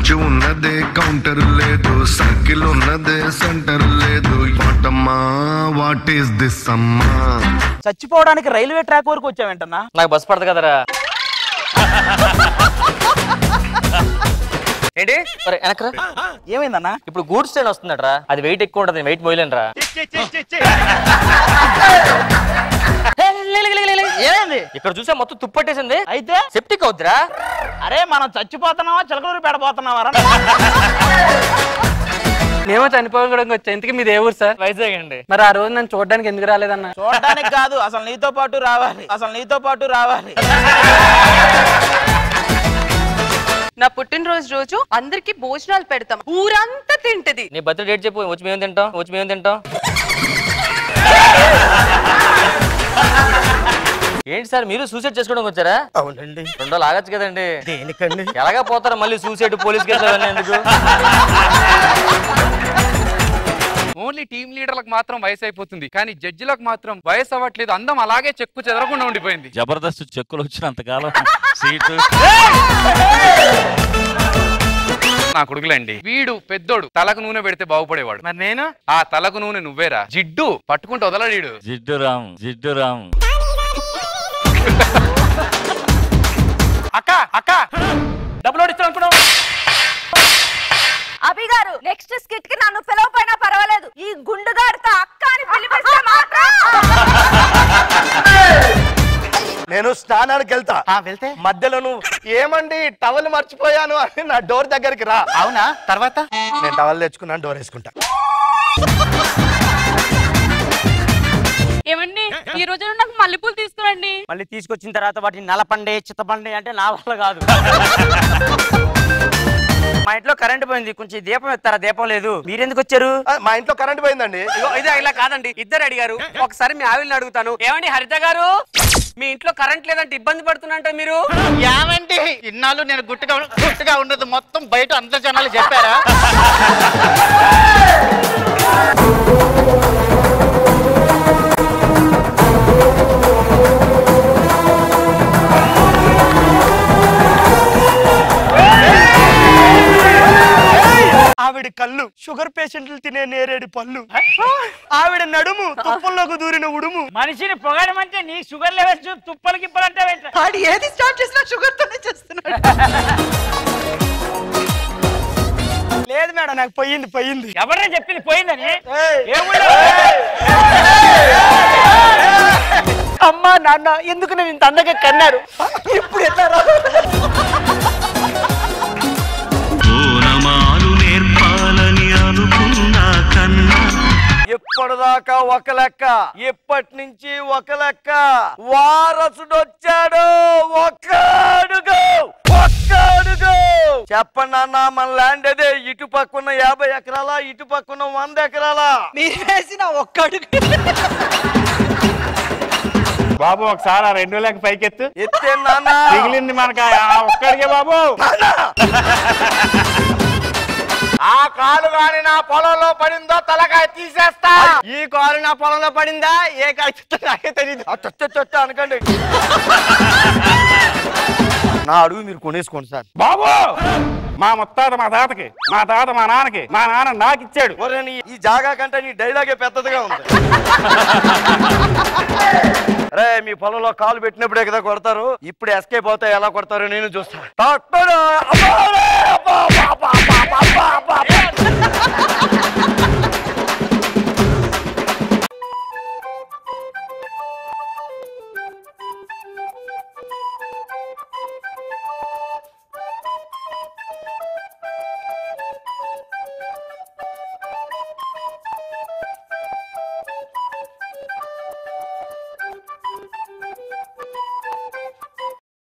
Switch ఉన్నదే counter లేదు circle ఉన్నదే సెంటర్ లేదు వాటమ్మా వాట్ ఈస్ దిస్ అమ్మా చచ్చిపోవడానికి రైల్వే ట్రాక్ వరకు వచ్చావేంటన్నా నాకు బస్ పడదు కదరా ఏంటి మరి వెనకరా ఏమైందన్నా ఇప్పుడు గూడ్స్ ట్రైన్ వస్తుందట్రా అది వెయిట్ ఎక్కువ ఉంటుంది వెయిట్ మోయలేనురా ఏమైంది ఇక్కడ చూసా మొత్తం తుప్పట్టేసింది అయితే సెప్టిక్ అవుద్దిరా అరే మనం చచ్చిపోతున్నావా చిలకలూరు పెడపోతున్నావా నేమో చనిపోవడానికి వచ్చా ఇంతకీ మీది ఏ ఊరు సార్ వైజాగ్ అండి మరి ఆ రోజు నన్ను చూడడానికి ఎందుకు రాలేదన్న చూడడానికి కాదు అసలు నీతో పాటు రావాలి అసలు నీతో పాటు రావాలి నా పుట్టినరోజు రోజు అందరికి భోజనాలు పెడతాం ఊరంతా తింటది నీ బర్త్డే డేట్ చెప్పు వచ్చి మేము తింటాం వచ్చి మేము తింటాం ఏంటి సార్ మీరు సూసైడ్ చేసుకోవడానికి వచ్చారా అవునండి రెండు రోజులు ఆగచ్చు కదండి దేనికండి ఎలాగా పోతారా మళ్ళీ సూసైడ్ పోలీస్ కేసు అవన్నీ ఎందుకు ఓన్లీ టీమ్ లీడర్లకు మాత్రం వయసు అయిపోతుంది కానీ జడ్జిలకు మాత్రం వయసు అవ్వట్లేదు అందం అలాగే చెక్కు చెదరకుండా ఉండిపోయింది జబర్దస్త్ చెక్కులు వచ్చినంతకాలం సీటు నా కొడుకులండి వీడు పెద్దోడు తలకు నూనె పెడితే బాగుపడేవాడు మరి నేను ఆ తలకు నూనె నువ్వేరా జిడ్డు పట్టుకుంటే వదలడీడు జిడ్డు రామ్ జిడ్డు రామ్ అక్క అక్క డబ్బులు ఓడిస్తాను అనుకున్నావు అభి గారు నెక్స్ట్ స్కిట్ కి నన్ను పిలవపోయినా పర్వాలేదు ఈ గుండుగాడితో అక్క అని పిలిపిస్తే మాత్రం నేను స్నానానికి వెళ్తా ఆ, వెళ్తే మధ్యలో నువ్వు ఏమండి టవల్ మర్చిపోయాను అని నా డోర్ దగ్గరికి రా అవునా తర్వాత నేను టవల్ తెచ్చుకున్నాను డోర్ వేసుకుంటా ఏమండి ఈ రోజు నాకు మల్లెపూలు తీసుకురండి మళ్ళీ తీసుకొచ్చిన తర్వాత వాటిని నలపండి చిత్తపండి అంటే నా వల్ల కాదు మా ఇంట్లో కరెంట్ పోయింది కొంచెం దీపం ఎత్తారా దీపం లేదు మీరెందుకు వచ్చారు ఆ, మా ఇంట్లో కరెంట్ పోయిందండి ఇగో ఇదే ఇలా కాదండి ఇద్దరు అడిగారు ఒకసారి మీ ఆవిల్ని అడుగుతాను ఏమండి హరిత గారు మీ ఇంట్లో కరెంట్ లేదంటే ఇబ్బంది పడుతున్నంట మీరు ఏమండి ఇన్నాళ్ళు నేను గుట్టుగా గుట్టుగా ఉండదు మొత్తం బయట అంత జనాలు చెప్పారా ఆవిడ కళ్ళు షుగర్ పేషెంట్లు తినే నేరేడు పళ్ళు ఆవిడ నడుము తుప్పల్లోకి దూరిన ఉడుము మనిషిని పొగడమంటే నీ షుగర్ లెవెల్స్ తుప్పలు గిప్పలంటే వాడు ఏది స్టార్ట్ చేసినా షుగర్ తోనే చేస్తున్నాడు లేదు మేడం నాకు పోయింది పోయింది ఎవరైనా చెప్పింది పోయిందని ఏ ఊళ్ళో? అమ్మా నాన్న ఎందుకు నేను ఇంత అందంగా కన్నారు ఇప్పుడు ఎట్లా రా? ఓనమాలు నేర్పాలని అనుకున్నా కన్నా ఇప్పటిదాకా ఒక లెక్క ఇప్పటి నుంచి ఒక లెక్క వారసుడు వచ్చాడు ఒక్క అడుగు ఒక్క అడుగు చెప్పండి అన్న మన ల్యాండ్ అదే ఇటు పక్కున్న యాభై ఎకరాల ఇటు పక్కున్న వంద ఎకరాల మీరు వేసిన ఒక్కడు బాబు ఒకసారి ఆ రెండు వేలకు పైకెత్తు ఎత్తే నాన్న మిగిలింది మనకు ఆ ఒక్కడికే బాబు ఆ కాలు గాని నా పొలంలో పడిందో తలకాయ తీసేస్తా ఈ కాలు నా పొలంలో పడిందా ఏ కాయ చుట్టూ నాకే తెలియదు తొట్ట అనకండి నా అడుగు మీరు కొనేసుకోండి సార్ బాబు మా ముత్తాత మా తాతకి మా తాత మా నాన్నకి మా నాన్న నాకు ఇచ్చాడు ఒరే నీ ఈ జాగా కంటే నీ డైలాగే పెద్దదిగా ఉంది రే మీ పొలంలో కాలు పెట్టినప్పుడే కదా కొడతారు ఇప్పుడు ఎస్కేప్ అవుతాయి ఎలా కొడతారో నేను చూస్తా తప్పడు! అబ్బా!